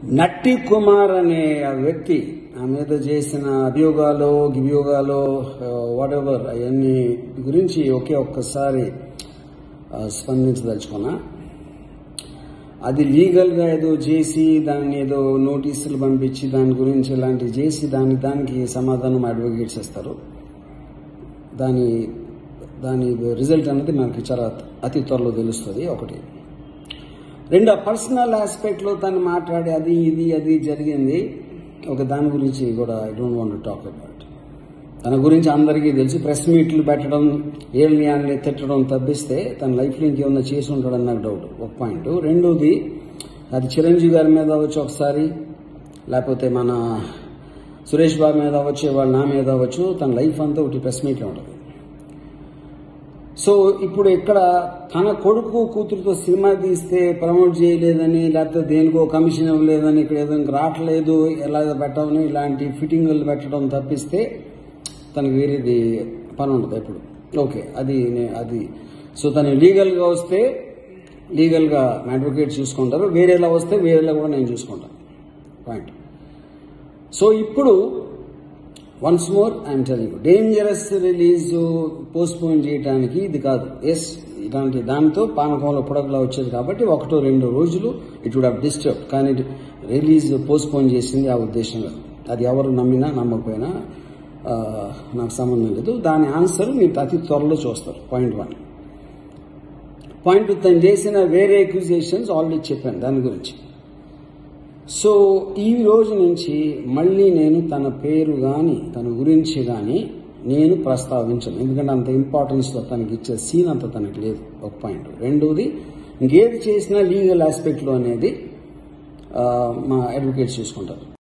నట్టి కుమార్ అనే ఆ వ్యక్తి ఆ మీద చేసిన అభియోగాలు గిభియోగాలు వాట్ ఎవర్ అవన్నీ గురించి ఒకే ఒక్కసారి ఆ, స్పందించదలుచుకున్నా అది లీగల్గా ఏదో చేసి దాన్ని ఏదో నోటీసులు పంపించి దాని గురించి ఇలాంటివి చేసి దాని దానికి సమాధానం అడ్వకేట్స్ ఇస్తారు దాని దాని రిజల్ట్ అనేది మనకి చాలా అతి త్వరలో తెలుస్తుంది ఒకటి రెండు పర్సనల్ ఆస్పెక్ట్లో తను మాట్లాడి అది ఇది అది జరిగింది ఒక దాని గురించి కూడా I don't want talk about తన గురించి అందరికీ తెలిసి ప్రెస్ మీట్లు పెట్టడం ఏళ్ళని అని తిట్టడం తప్పిస్తే తన లైఫ్లో ఇంకేమన్నా చేసి ఉంటాడని నాకు డౌట్ ఒక పాయింట్ రెండోది అది చిరంజీవి గారి మీద అవ్వచ్చు ఒకసారి లేకపోతే మన సురేష్ బాబు మీద అవ్వచ్చు వాళ్ళ నా మీద అవ్వచ్చు తన లైఫ్ అంతా ఒకటి ప్రెస్ మీట్లో ఉంటుంది సో ఇప్పుడు ఇక్కడ తన కొడుకు కూతురుతో సినిమా తీస్తే ప్రమోట్ చేయలేదని లేకపోతే దేనికో కమిషన్ ఇవ్వలేదని ఇక్కడ ఏదో ఇంక రావట్లేదు ఎలా పెట్టమని ఇలాంటి ఫిట్టింగులు పెట్టడం తప్పిస్తే తనకి వేరేది పని ఉండదు ఎప్పుడు ఓకే అది నే- అది సో తను లీగల్గా వస్తే లీగల్గా అడ్వకేట్ చూసుకుంటారు వేరేలా వస్తే వేరేలా కూడా నేను చూసుకుంటాను పాయింట్ సో ఇప్పుడు once more I'm telling dangerous release postpone చేయడానికి ఇది కాదు ఎస్ ఇలాంటి దాంతో పానకంలో పుడకలా వచ్చేది కాబట్టి ఒకటో రెండు రోజులు ఇట్ వుడ్ హావ్ డిస్టర్బ్ కానీ రిలీజ్ పోస్ట్పోన్ చేసింది ఆ ఉద్దేశం కాదు అది ఎవరు నమ్మినా నమ్మకపోయినా ఆ, నాకు సంబంధం లేదు దాని ఆన్సర్ మీరు అతి త్వరలో చూస్తారు పాయింట్ వన్ పాయింట్ తను చేసిన వేరే అక్యూజేషన్స్ ఆల్రెడీ చెప్పాను దాని గురించి సో ఈ రోజు నుంచి మళ్ళీ నేను తన పేరు కానీ తన గురించి కానీ నేను ప్రస్తావించను ఎందుకంటే అంత ఇంపార్టెన్స్ తనకి ఇచ్చే సీన్ అంత తనకి లేదు ఒక పాయింట్ రెండోది ఇంకేది చేసినా లీగల్ ఆస్పెక్ట్లో అనేది ఆ, మా అడ్వకేట్స్ చూసుకుంటారు